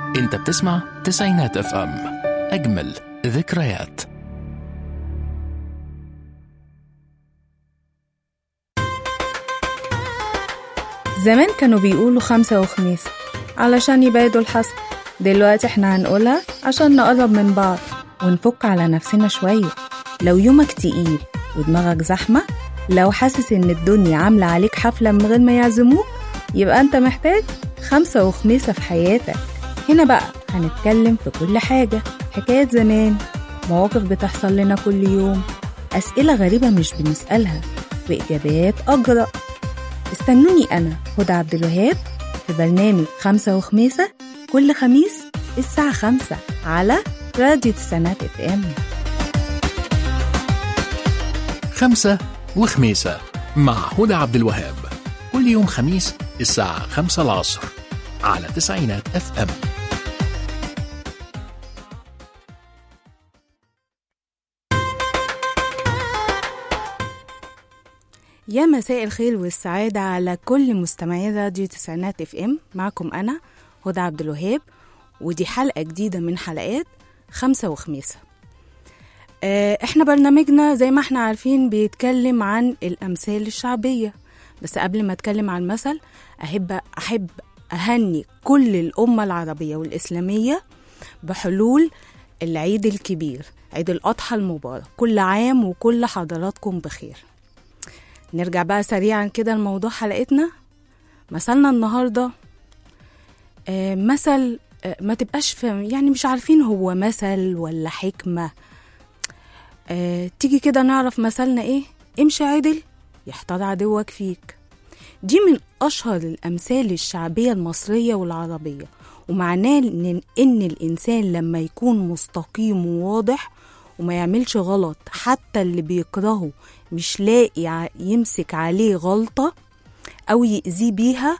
انت بتسمع تسعينات اف ام اجمل ذكريات زمان كانوا بيقولوا خمسة وخميس علشان يبعدوا الحسد دلوقتي احنا هنقولها عشان نقرب من بعض ونفك على نفسنا شوية لو يومك تقيل ودماغك زحمة لو حاسس ان الدنيا عاملة عليك حفلة من غير ما يعزموك يبقى انت محتاج خمسة وخميسة في حياتك هنا بقى هنتكلم في كل حاجة حكاية زمان مواقف بتحصل لنا كل يوم أسئلة غريبة مش بنسألها وإجابات أجرأ استنوني أنا هدى عبد الوهاب في برنامج خمسة وخميسة كل خميس الساعة خمسة على راديو تسعينات اف ام خمسة وخميسة مع هدى عبد الوهاب كل يوم خميس الساعة خمسة العصر على تسعينات اف ام يا مساء الخير والسعادة على كل مستمعي راديو تسعينات اف ام معكم أنا هدى عبد الوهاب ودي حلقة جديدة من حلقات خمسة وخميسة آه، احنا برنامجنا زي ما احنا عارفين بيتكلم عن الأمثال الشعبية بس قبل ما اتكلم عن المثل أحب أحب أهني كل الأمة العربية والإسلامية بحلول العيد الكبير عيد الأضحى المبارك كل عام وكل حضراتكم بخير نرجع بقى سريعا كده لموضوع حلقتنا مثلنا النهارده آه، مثل آه، ما تبقاش فاهم يعني مش عارفين هو مثل ولا حكمة آه، تيجي كده نعرف مثلنا ايه امشي عدل يحتار عدوك فيك دي من أشهر الأمثال الشعبية المصرية والعربية ومعناه إن, إن الإنسان لما يكون مستقيم وواضح وما يعملش غلط حتى اللي بيكرهه مش لاقي ع- يمسك عليه غلطة أو يأذيه بيها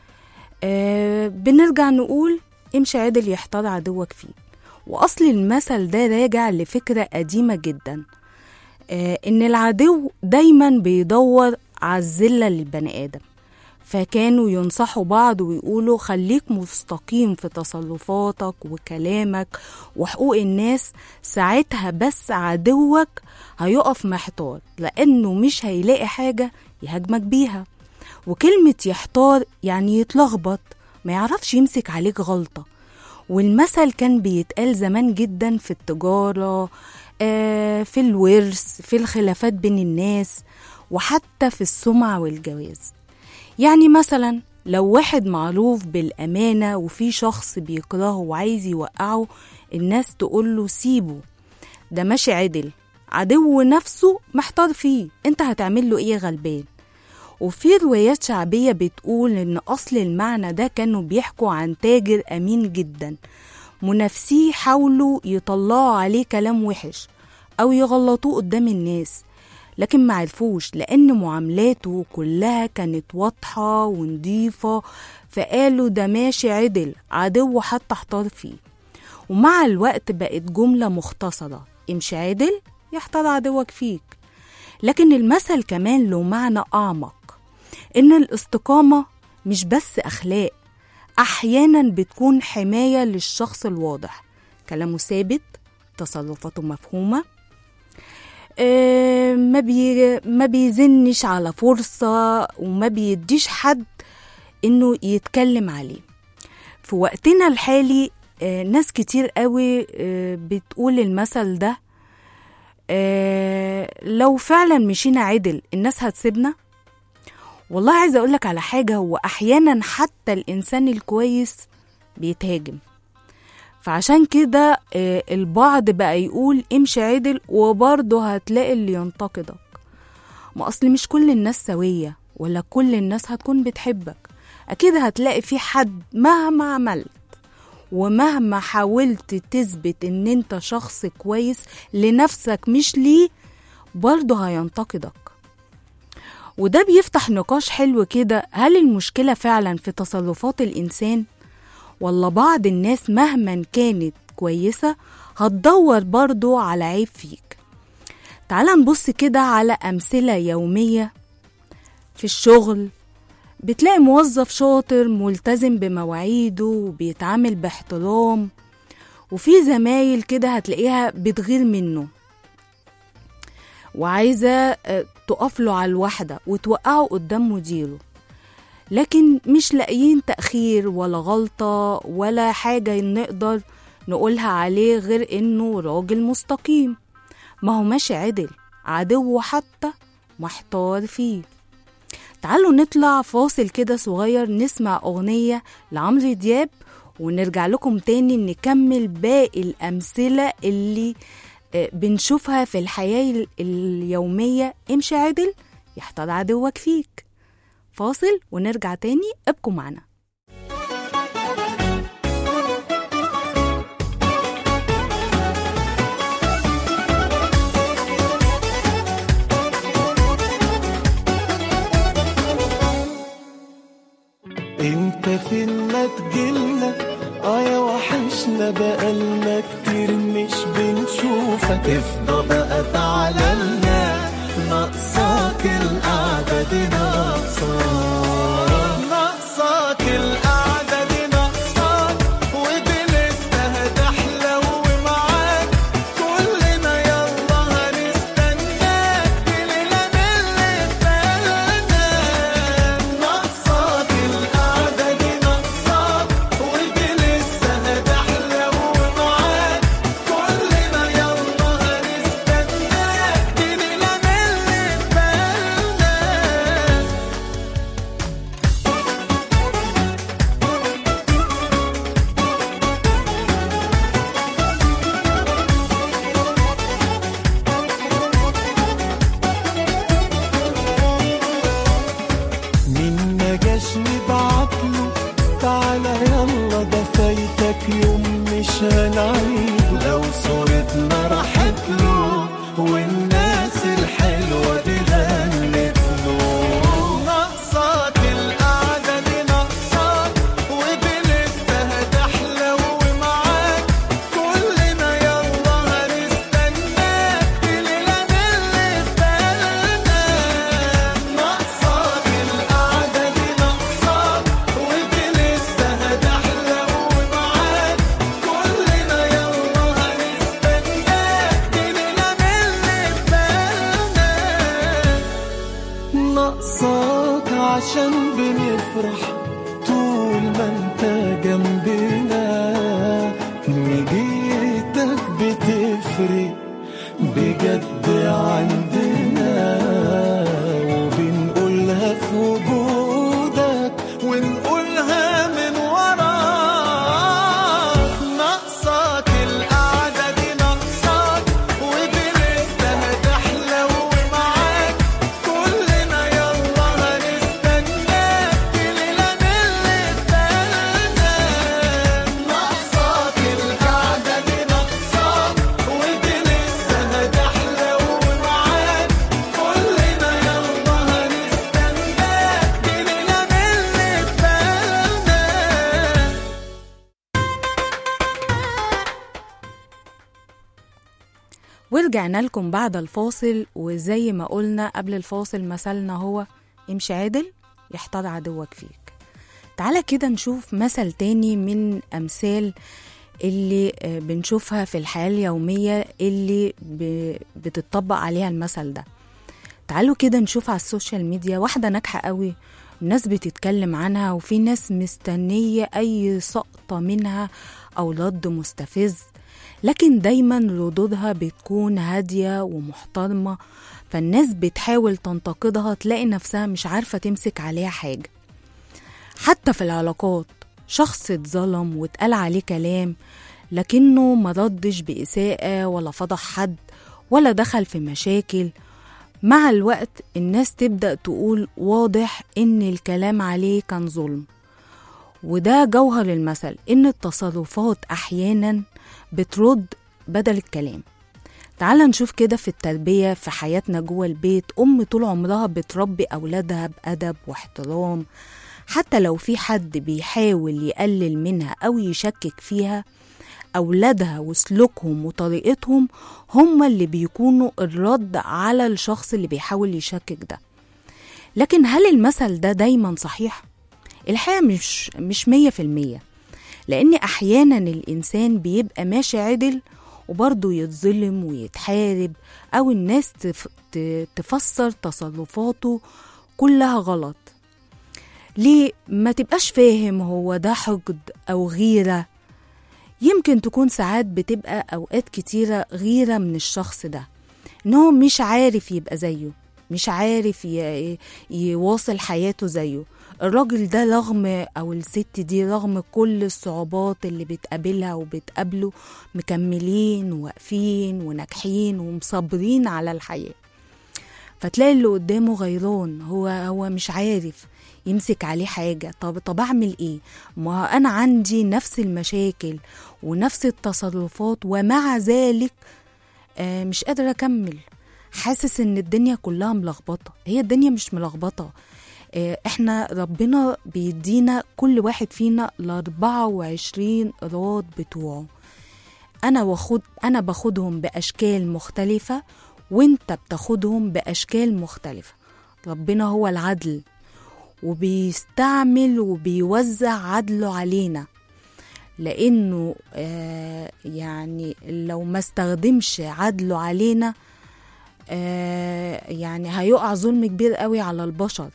آه بنرجع نقول امشي عدل يحتار عدوك فيك وأصل المثل ده راجع لفكرة قديمة جدا آه إن العدو دايما بيدور على الذلة للبني آدم فكانوا ينصحوا بعض ويقولوا خليك مستقيم في تصرفاتك وكلامك وحقوق الناس ساعتها بس عدوك هيقف محتار لأنه مش هيلاقي حاجة يهاجمك بيها وكلمة يحتار يعني يتلخبط ما يعرفش يمسك عليك غلطة والمثل كان بيتقال زمان جدا في التجارة آه، في الورث في الخلافات بين الناس وحتى في السمعة والجواز يعني مثلا لو واحد معروف بالأمانة وفي شخص بيكرهه وعايز يوقعه الناس تقوله سيبه ده ماشي عدل عدو نفسه محتار فيه انت هتعمل له ايه غلبان وفي روايات شعبية بتقول إن أصل المعنى ده كانوا بيحكوا عن تاجر أمين جدا منافسيه حاولوا يطلعوا عليه كلام وحش أو يغلطوه قدام الناس لكن معرفوش لأن معاملاته كلها كانت واضحة ونضيفة فقالوا ده ماشي عدل عدو حتى احتار فيه ومع الوقت بقت جملة مختصرة امشي عدل يحتار عدوك فيك لكن المثل كمان له معنى أعمق إن الاستقامة مش بس أخلاق أحيانا بتكون حماية للشخص الواضح كلامه ثابت تصرفاته مفهومة آه، ما بي ما بيزنش على فرصة وما بيديش حد إنه يتكلم عليه في وقتنا الحالي آه، ناس كتير قوي آه، بتقول المثل ده آه، لو فعلا مشينا عدل الناس هتسيبنا والله عايزه اقولك على حاجه هو احيانا حتى الانسان الكويس بيتهاجم فعشان كده آه، البعض بقى يقول امشي عدل وبرضه هتلاقي اللي ينتقدك ما اصل مش كل الناس سويه ولا كل الناس هتكون بتحبك اكيد هتلاقي في حد مهما عملت ومهما حاولت تثبت ان انت شخص كويس لنفسك مش ليه برضه هينتقدك وده بيفتح نقاش حلو كده هل المشكلة فعلا في تصرفات الإنسان ولا بعض الناس مهما كانت كويسة هتدور برضه على عيب فيك تعال نبص كده على أمثلة يومية في الشغل بتلاقي موظف شاطر ملتزم بمواعيده وبيتعامل باحترام وفي زمايل كده هتلاقيها بتغير منه وعايزة آه، تقفله على الواحدة وتوقعه قدام مديره لكن مش لاقيين تأخير ولا غلطة ولا حاجة نقدر نقولها عليه غير إنه راجل مستقيم ما هو ماشي عدل عدو حتى محتار فيه تعالوا نطلع فاصل كده صغير نسمع أغنية لعمرو دياب ونرجع لكم تاني نكمل باقي الأمثلة اللي آه، بنشوفها في الحياة ال- اليومية امشي عدل يحتار عدوك فيك فاصل ونرجع تاني ابقوا معنا انت فين ما تجيلنا اه يا وحشنا بقالنا كتير مش بنشوفك افضى بقى تعالى ناقصاك القعدة دي ناقصاك ناقصاك القعدة دي ناقصاك ودي لسه هتحلو معاك كلنا يلا هنستناك دي ليلة من اللي فاتنا ناقصاك القعدة دي ناقصاك ودي لسه هتحلو معاك كلنا يلا هنستناك دي ليلة من اللي فاتنا مين ما جاش نبعتله تعالى يلا ده فايتك يوم مش هنعيد لو صورتنا راحت له والناس الحلوة دي غنت له ناقصاك القعدة دي ناقصاك ودي لسه هتحلو معاك كلنا يلا هنستناك دي ليلة من اللي فاتنا ناقصاك القعدة دي ناقصاك ودي لسه هتحلو معاك كلنا يلا هنستناك دي ليلة من اللي فاتنا ناقصاك عشان بنفرح طول ما انت جنبنا نجيتك بتفرق بجد عندنا وبنقولها في وجودك ونقولها من وراك ناقصاك القعدة دي ناقصاك ودي لسه هتحلو معاك كلنا يلا هنستناك دي ليلة من اللي فاتنا ناقصاك القعدة دي ناقصاك ودي لسه هتحلو معاك كلنا يلا هنستناك دي ليلة من اللي فاتنا ورجعنا لكم بعد الفاصل وزي ما قلنا قبل الفاصل مثلنا هو امشي عدل يحتار عدوك فيك تعالى كده نشوف مثل تاني من أمثال اللي آه، بنشوفها في الحياة اليومية اللي ب- بتطبق عليها المثل ده تعالوا كده نشوف على السوشيال ميديا واحدة ناجحة قوي الناس بتتكلم عنها وفي ناس مستنية أي سقطة منها أو رد مستفز لكن دايما ردودها بتكون هادية ومحترمة فالناس بتحاول تنتقدها تلاقي نفسها مش عارفة تمسك عليها حاجة حتى في العلاقات شخص اتظلم واتقال عليه كلام لكنه ما ردش بإساءة ولا فضح حد ولا دخل في مشاكل مع الوقت الناس تبدأ تقول واضح إن الكلام عليه كان ظلم وده جوهر المثل إن التصرفات أحيانا بترد بدل الكلام تعال نشوف كده في التربية في حياتنا جوه البيت أم طول عمرها بتربي أولادها بأدب واحترام حتى لو في حد بيحاول يقلل منها أو يشكك فيها أولادها وسلوكهم وطريقتهم هم اللي بيكونوا الرد على الشخص اللي بيحاول يشكك ده لكن هل المثل ده دايما صحيح؟ الحقيقة مش مش مية في المية لأن أحيانا الإنسان بيبقى ماشي عدل وبرضه يتظلم ويتحارب أو الناس تف... ت- تفسر تصرفاته كلها غلط ليه ما تبقاش فاهم هو ده حقد أو غيرة يمكن تكون ساعات بتبقى أوقات كتيرة غيرة من الشخص ده إن هو مش عارف يبقى زيه مش عارف ي... يواصل حياته زيه الراجل ده رغم أو الست دي رغم كل الصعوبات اللي بتقابلها وبتقابله مكملين واقفين وناجحين ومصبرين على الحياة فتلاقي اللي قدامه غيران هو هو مش عارف يمسك عليه حاجة طب طب أعمل إيه؟ ما أنا عندي نفس المشاكل ونفس التصرفات ومع ذلك آه مش قادرة أكمل حاسس إن الدنيا كلها ملخبطة هي الدنيا مش ملخبطة آه إحنا ربنا بيدينا كل واحد فينا ال 24 إراد بتوعه أنا واخد أنا باخدهم بأشكال مختلفة وأنت بتاخدهم بأشكال مختلفة ربنا هو العدل وبيستعمل وبيوزع عدله علينا لانه آه يعني لو ما استخدمش عدله علينا آه يعني هيقع ظلم كبير قوي على البشر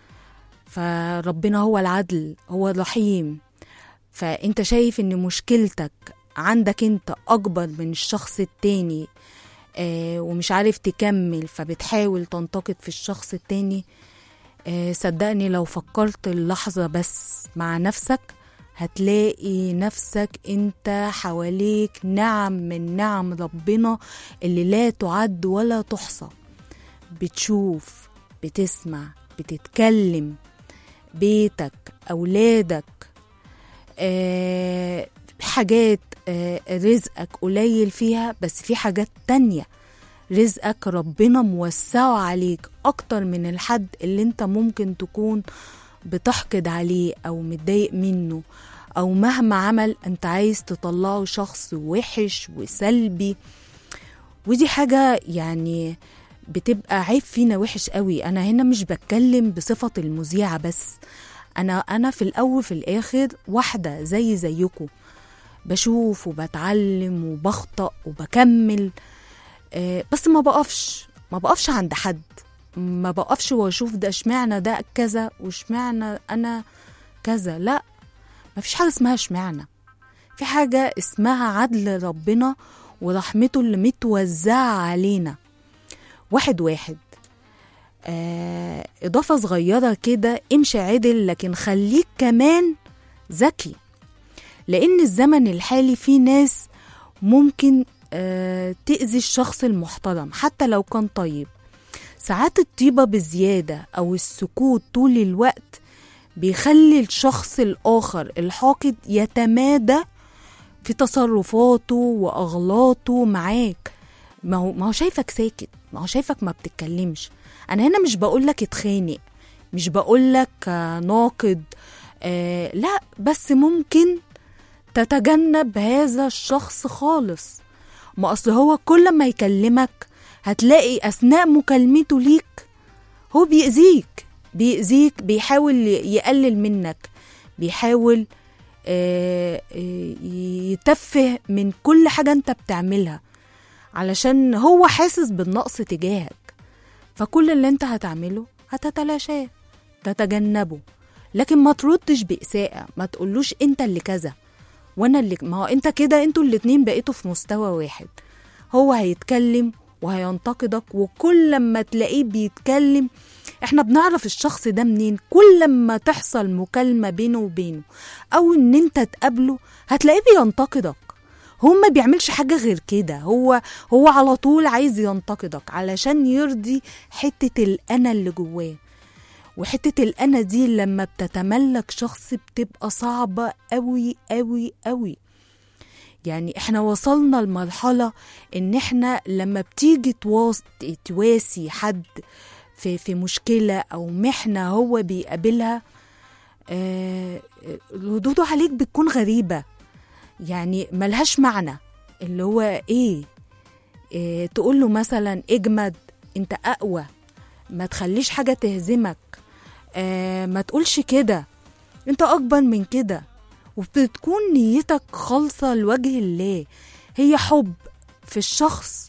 فربنا هو العدل هو الرحيم فانت شايف ان مشكلتك عندك انت اكبر من الشخص التاني آه ومش عارف تكمل فبتحاول تنتقد في الشخص التاني آه، صدقني لو فكرت اللحظة بس مع نفسك هتلاقي نفسك انت حواليك نعم من نعم ربنا اللي لا تعد ولا تحصى بتشوف بتسمع بتتكلم بيتك أولادك آه، حاجات آه، رزقك قليل فيها بس في حاجات تانية رزقك ربنا موسعه عليك أكتر من الحد اللي انت ممكن تكون بتحقد عليه أو متضايق منه أو مهما عمل انت عايز تطلعه شخص وحش وسلبي ودي حاجة يعني بتبقى عيب فينا وحش قوي أنا هنا مش بتكلم بصفة المذيعة بس أنا أنا في الأول في الآخر واحدة زي زيكم بشوف وبتعلم وبخطأ وبكمل آه، بس ما بقفش ما بقفش عند حد ما بقفش واشوف ده اشمعنى ده كذا واشمعنى انا كذا لا ما فيش حاجه اسمها اشمعنى في حاجه اسمها عدل ربنا ورحمته اللي متوزعه علينا واحد واحد آه اضافه صغيره كده امشي عدل لكن خليك كمان ذكي لان الزمن الحالي فيه ناس ممكن آه، تأذي الشخص المحترم حتى لو كان طيب ساعات الطيبة بزيادة أو السكوت طول الوقت بيخلي الشخص الآخر الحاقد يتمادى في تصرفاته وأغلاطه معاك ما هو ما هو شايفك ساكت ما هو شايفك ما بتتكلمش أنا هنا مش بقولك اتخانق مش بقولك آه، ناقد آه لا بس ممكن تتجنب هذا الشخص خالص ما اصل هو كل ما يكلمك هتلاقي اثناء مكالمته ليك هو بيأذيك بيأذيك بيحاول يقلل منك بيحاول آه، آه، يتفه من كل حاجة انت بتعملها علشان هو حاسس بالنقص تجاهك فكل اللي انت هتعمله هتتلاشاه تتجنبه لكن ما تردش بإساءة ما تقولوش انت اللي كذا وانا اللي ما هو انت كده انتوا الاتنين بقيتوا في مستوى واحد هو هيتكلم وهينتقدك وكل لما تلاقيه بيتكلم احنا بنعرف الشخص ده منين كل لما تحصل مكالمة بينه وبينه او ان انت تقابله هتلاقيه بينتقدك هو ما بيعملش حاجة غير كده هو هو على طول عايز ينتقدك علشان يرضي حتة الأنا اللي جواه وحتة الأنا دي لما بتتملك شخص بتبقى صعبة قوي قوي قوي يعني احنا وصلنا لمرحلة ان احنا لما بتيجي تواس تواسي حد في في مشكلة او محنة هو بيقابلها آه ردوده عليك بتكون غريبة يعني ملهاش معنى اللي هو ايه, إيه تقول له مثلا اجمد انت اقوى ما تخليش حاجة تهزمك آه ما تقولش كده انت اكبر من كده وبتكون نيتك خالصة لوجه الله هي حب في الشخص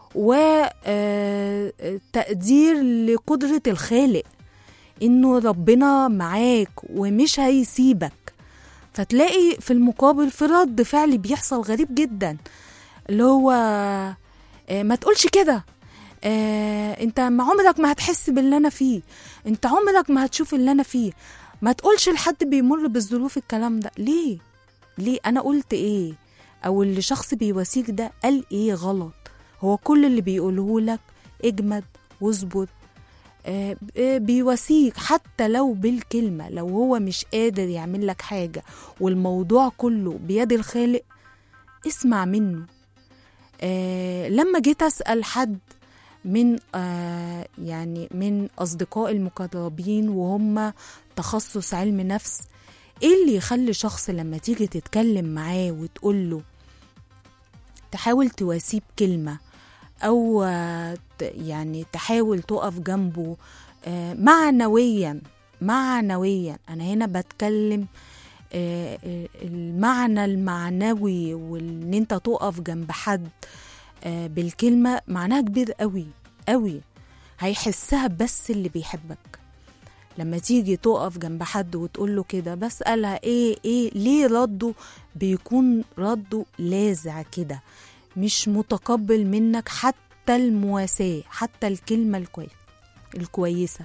وتقدير لقدرة الخالق انه ربنا معاك ومش هيسيبك فتلاقي في المقابل في رد فعل بيحصل غريب جدا اللي هو آه، ما تقولش كده آه، انت ما عمرك ما هتحس باللي انا فيه انت عمرك ما هتشوف اللي انا فيه ما تقولش لحد بيمر بالظروف الكلام ده ليه ليه انا قلت ايه او اللي شخص بيواسيك ده قال ايه غلط هو كل اللي بيقوله لك اجمد واصبر آه، آه، بيواسيك حتى لو بالكلمة لو هو مش قادر يعمل لك حاجة والموضوع كله بيد الخالق اسمع منه آه لما جيت أسأل حد من آه يعني من أصدقاء المقربين وهم تخصص علم نفس ايه اللي يخلي شخص لما تيجي تتكلم معاه وتقول له تحاول تواسيه بكلمة أو آه، ت- يعني تحاول تقف جنبه آه، معنويا معنويا أنا هنا بتكلم آه، آه، المعنى المعنوي وان انت تقف جنب حد آه، بالكلمة معناها كبير قوي قوي هيحسها بس اللي بيحبك لما تيجي تقف جنب حد وتقول له كده بسألها ايه ايه ليه رده بيكون رده لاذع كده مش متقبل منك حتى المواساة حتى الكلمة الكويسة الكويسة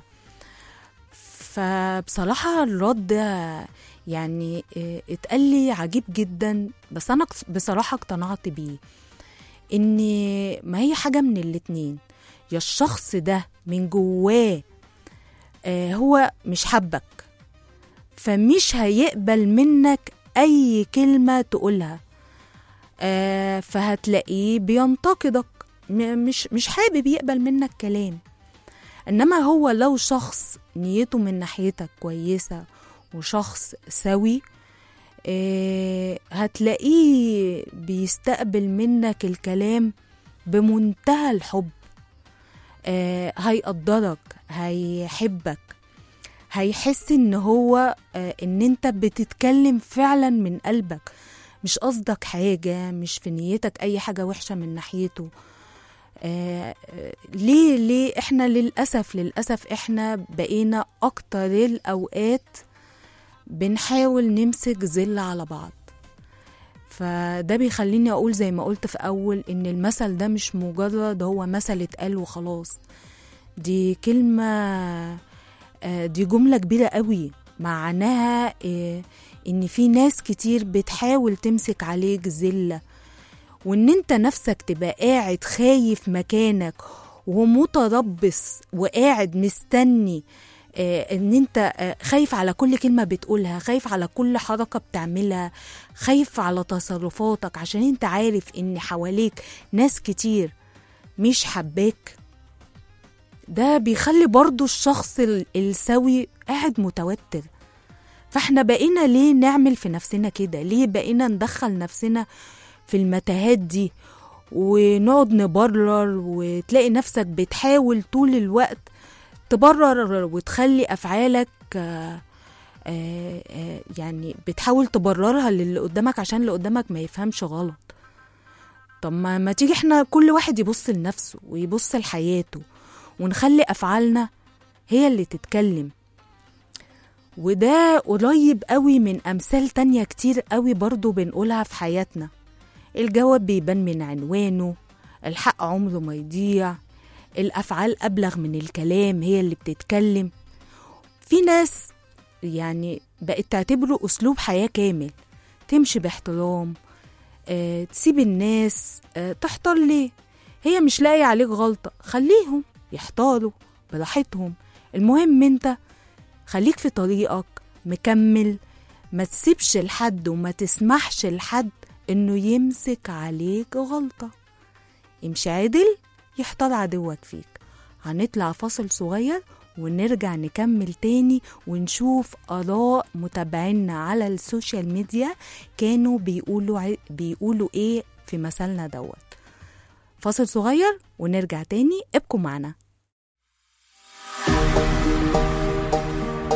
فبصراحة الرد ده يعني اه، اتقال لي عجيب جدا بس أنا اقت- بصراحة اقتنعت بيه إن ما هي حاجة من الاتنين يا الشخص ده من جواه اه، هو مش حبك فمش هيقبل منك أي كلمة تقولها آه، فهتلاقيه بينتقدك م- مش مش حابب يقبل منك كلام انما هو لو شخص نيته من ناحيتك كويسه وشخص سوي آه، هتلاقيه بيستقبل منك الكلام بمنتهى الحب آه، هيقدرك هيحبك هيحس ان هو آه، ان انت بتتكلم فعلا من قلبك مش قصدك حاجة مش في نيتك أي حاجة وحشة من ناحيته آه آه، ليه ليه احنا للأسف للأسف احنا بقينا أكتر الأوقات بنحاول نمسك زل على بعض فده بيخليني أقول زي ما قلت في أول إن المثل ده مش مجرد هو مثل اتقال وخلاص دي كلمة آه، دي جملة كبيرة قوي معناها آه، ان في ناس كتير بتحاول تمسك عليك زلة وان انت نفسك تبقى قاعد خايف مكانك ومتربص وقاعد مستني آه، ان انت آه، خايف على كل كلمة بتقولها خايف على كل حركة بتعملها خايف على تصرفاتك عشان انت عارف ان حواليك ناس كتير مش حباك ده بيخلي برضو الشخص ال- السوي قاعد متوتر فاحنا بقينا ليه نعمل في نفسنا كده ليه بقينا ندخل نفسنا في المتاهات دي ونقعد نبرر وتلاقي نفسك بتحاول طول الوقت تبرر وتخلي افعالك آه، آه، آه، يعني بتحاول تبررها للي قدامك عشان اللي قدامك ما يفهمش غلط طب ما, ما تيجي احنا كل واحد يبص لنفسه ويبص لحياته ونخلي افعالنا هي اللي تتكلم وده قريب قوي من أمثال تانية كتير قوي برضو بنقولها في حياتنا الجواب بيبان من عنوانه الحق عمره ما يضيع الأفعال أبلغ من الكلام هي اللي بتتكلم في ناس يعني بقت تعتبره أسلوب حياة كامل تمشي باحترام آه، تسيب الناس آه، تحتار ليه هي مش لاقي عليك غلطة خليهم يحتاروا براحتهم المهم انت خليك في طريقك مكمل ما تسيبش لحد وما تسمحش لحد انه يمسك عليك غلطة امشي عدل يحتار عدوك فيك هنطلع فاصل صغير ونرجع نكمل تاني ونشوف آراء متابعينا على السوشيال ميديا كانوا بيقولوا ع- بيقولوا ايه في مثلنا دوت فاصل صغير ونرجع تاني ابقوا معنا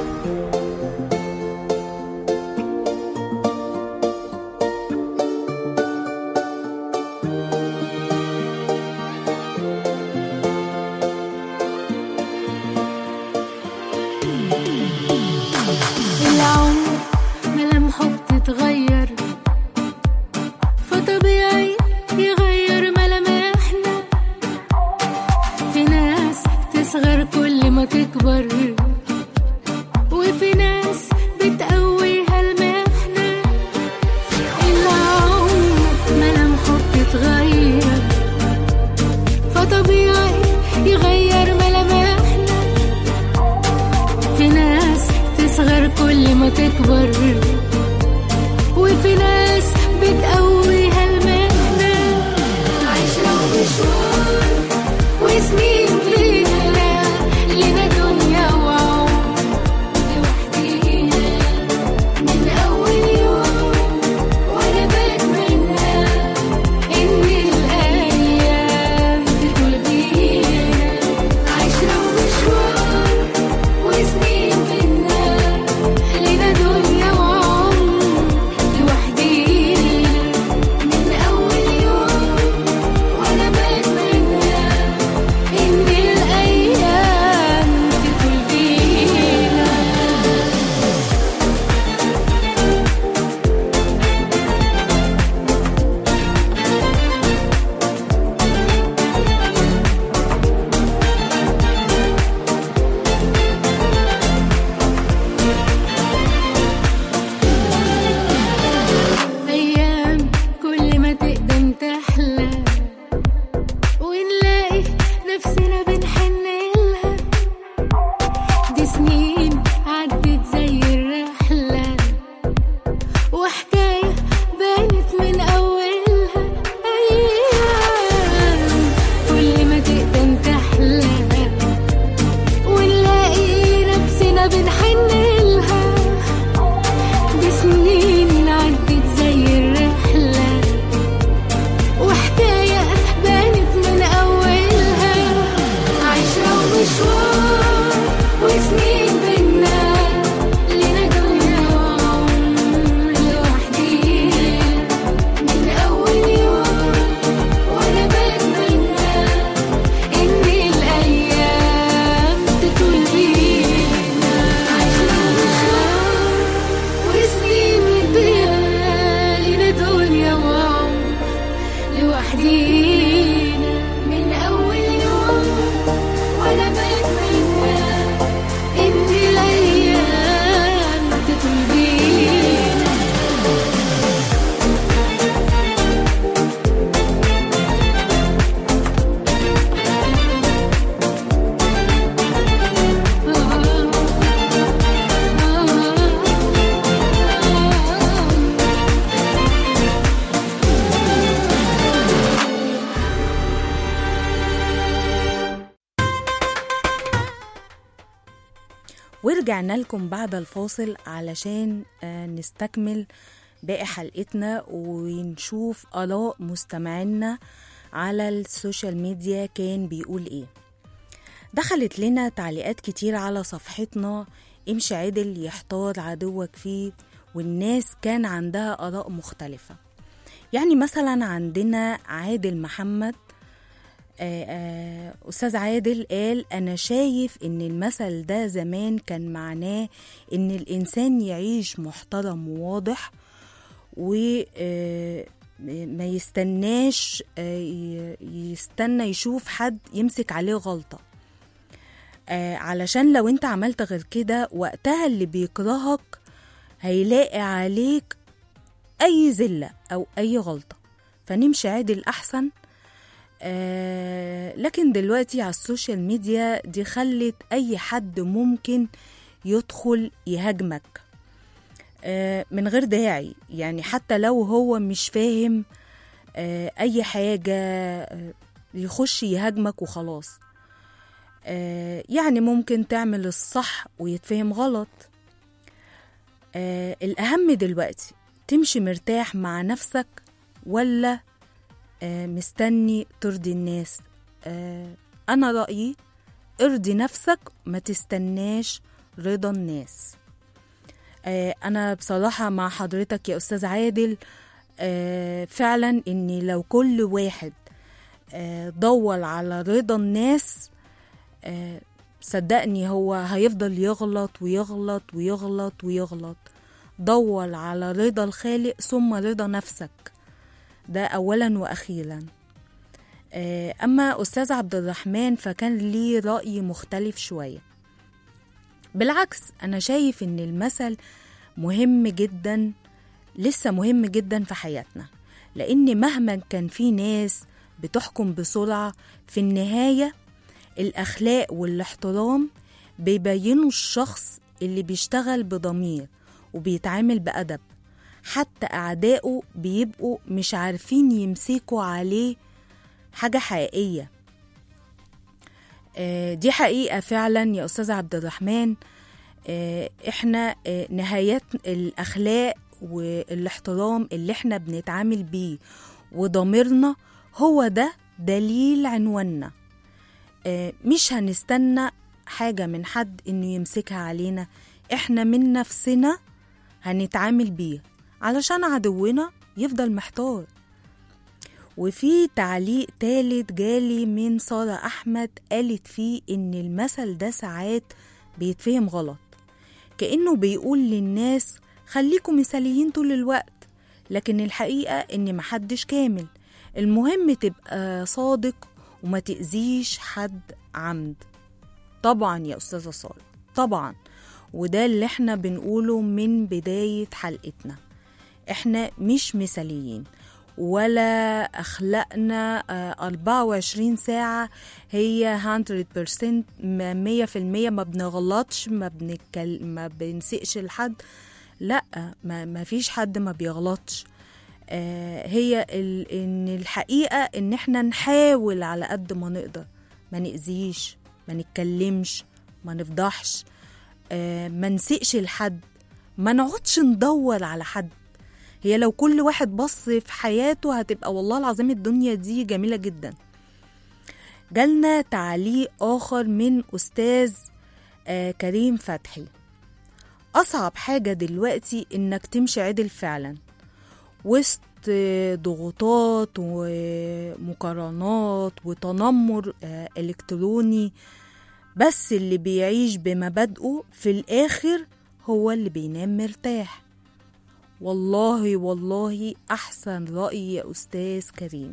أكبر وفي ناس بتقويها المهنة عشرة ومشوار وسنين فينا لنا دنيا وعمر لوحدينا من أول يوم وأنا بتمنى إن الأيام تطول بينا عشرة ومشوار وسنين بينا لنا دنيا وعمر لوحدينا من أول يوم وأنا بتمنى إن الأيام تطول بينا أيام كل ما تقدم تحلى ونلاقي نفسنا بنحن لها دي سنين عدت زي الرحلة وحكاية بانت من أولها أيام كل ما تقدم تحلى ونلاقي نفسنا بنحن لها دي سنين عدت زي الرحلة وحكاية بانت من أولها عشرة ومشوار وسنين بينا لنا دنيا وعمر لوحدينا من أول يوم وأنا بتمنى إن الأيام تطول بينا عشرة ومشوار وسنين بينا لنا دنيا وعمر لوحدينا من أول يوم وأنا بتمنى إن الأيام تطول بينا ورجعنا لكم بعد الفاصل علشان آه، نستكمل باقي حلقتنا ونشوف آراء مستمعينا على السوشيال ميديا كان بيقول ايه دخلت لنا تعليقات كتير على صفحتنا امشي عدل يحتار عدوك فيه والناس كان عندها آراء مختلفة يعني مثلا عندنا عادل محمد آه، آه، أستاذ عادل قال أنا شايف إن المثل ده زمان كان معناه إن الإنسان يعيش محترم وواضح وما يستناش آه، ي- يستنى يشوف حد يمسك عليه غلطة آه، علشان لو انت عملت غير كده وقتها اللي بيكرهك هيلاقي عليك أي زلة أو أي غلطة فنمشي عادل أحسن آه لكن دلوقتي على السوشيال ميديا دي خلت أي حد ممكن يدخل يهاجمك آه من غير داعي يعني حتى لو هو مش فاهم آه أي حاجة آه يخش يهاجمك وخلاص آه يعني ممكن تعمل الصح ويتفهم غلط آه الأهم دلوقتي تمشي مرتاح مع نفسك ولا آه مستني ترضي الناس آه أنا رأيي ارضي نفسك ما تستناش رضا الناس آه أنا بصراحة مع حضرتك يا أستاذ عادل آه فعلا إن لو كل واحد آه دور على رضا الناس آه صدقني هو هيفضل يغلط ويغلط ويغلط ويغلط دور على رضا الخالق ثم رضا نفسك ده أولا وأخيرا آه، أما أستاذ عبد الرحمن فكان ليه رأي مختلف شوية بالعكس أنا شايف إن المثل مهم جدا لسه مهم جدا في حياتنا لأن مهما كان في ناس بتحكم بسرعة في النهاية الأخلاق والاحترام بيبينوا الشخص اللي بيشتغل بضمير وبيتعامل بأدب حتى أعدائه بيبقوا مش عارفين يمسكوا عليه حاجة حقيقية آه، دي حقيقة فعلا يا أستاذ عبد الرحمن آه، احنا آه، نهايات الأخلاق والاحترام اللي احنا بنتعامل بيه وضميرنا هو ده دليل عنواننا آه، مش هنستنى حاجة من حد إنه يمسكها علينا إحنا من نفسنا هنتعامل بيه علشان عدونا يفضل محتار وفي تعليق تالت جالي من سارة أحمد قالت فيه إن المثل ده ساعات بيتفهم غلط كأنه بيقول للناس خليكم مثاليين طول الوقت لكن الحقيقة إن محدش كامل المهم تبقى صادق وما تأذيش حد عمد طبعا يا أستاذة سارة طبعا وده اللي احنا بنقوله من بداية حلقتنا احنا مش مثاليين ولا أخلاقنا آه، 24 ساعة هي 100% م- 100% ما بنغلطش ما بنتكل ما بنسقش لحد لا ما, ما فيش حد ما بيغلطش آه، هي ال... ان الحقيقه ان احنا نحاول على قد ما نقدر ما نأذيش ما نتكلمش ما نفضحش آه، ما نسقش لحد ما نقعدش ندور على حد هي لو كل واحد بص في حياته هتبقى والله العظيم الدنيا دي جميلة جدا جالنا تعليق آخر من أستاذ آه كريم فتحي أصعب حاجة دلوقتي إنك تمشي عدل فعلا وسط ضغوطات ومقارنات وتنمر آه، إلكتروني بس اللي بيعيش بمبادئه في الآخر هو اللي بينام مرتاح والله والله أحسن رأي يا أستاذ كريم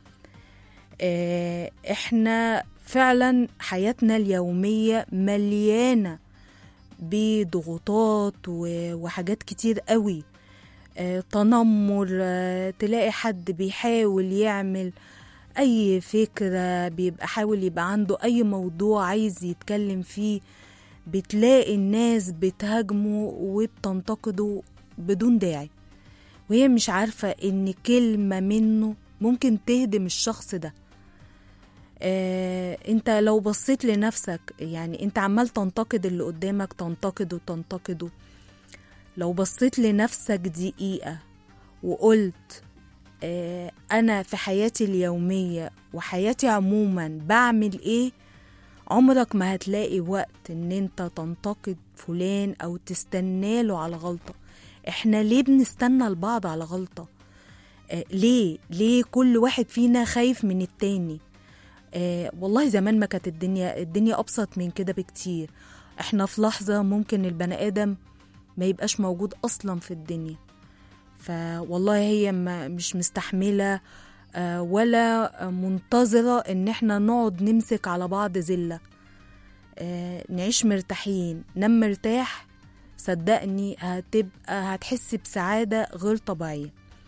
آه، إحنا فعلا حياتنا اليومية مليانة بضغوطات و- وحاجات كتير قوي آه، تنمر آه، تلاقي حد بيحاول يعمل أي فكرة بيبقى حاول يبقى عنده أي موضوع عايز يتكلم فيه بتلاقي الناس بتهاجمه وبتنتقده بدون داعي وهي مش عارفة إن كلمة منه ممكن تهدم الشخص ده آه، انت لو بصيت لنفسك يعني انت عمال تنتقد اللي قدامك تنتقده تنتقده لو بصيت لنفسك دقيقة وقلت آه، أنا في حياتي اليومية وحياتي عموما بعمل إيه عمرك ما هتلاقي وقت إن أنت تنتقد فلان أو تستناله على غلطة إحنا ليه بنستنى البعض على غلطة آه، ليه ليه كل واحد فينا خايف من التاني آه والله زمان ما كانت الدنيا الدنيا أبسط من كده بكتير احنا في لحظة ممكن البني آدم ما يبقاش موجود أصلا في الدنيا فوالله هي ما مش مستحملة آه، ولا منتظرة إن احنا نقعد نمسك على بعض زلة آه، نعيش مرتاحين نام مرتاح صدقني هتبقى هتحس بسعادة غير طبيعية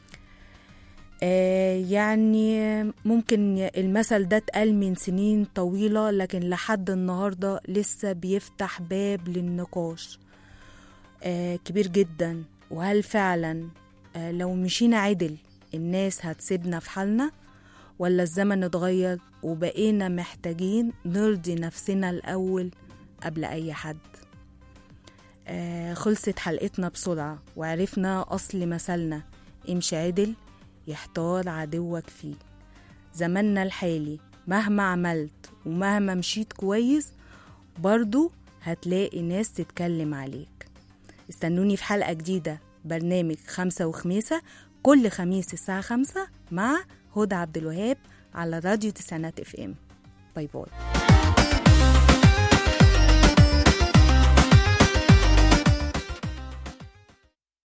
آه، يعني ممكن المثل ده اتقال من سنين طويلة لكن لحد النهاردة لسه بيفتح باب للنقاش آه، كبير جدا وهل فعلا آه، لو مشينا عدل الناس هتسيبنا في حالنا ولا الزمن اتغير وبقينا محتاجين نرضي نفسنا الأول قبل أي حد آه، خلصت حلقتنا بسرعة وعرفنا أصل مثلنا امشي عدل يحتار عدوك فيه زماننا الحالي مهما عملت ومهما مشيت كويس برضو هتلاقي ناس تتكلم عليك استنوني في حلقة جديدة برنامج خمسة وخميسة كل خميس الساعة خمسة مع هدى عبد الوهاب على راديو تسعينات اف ام باي باي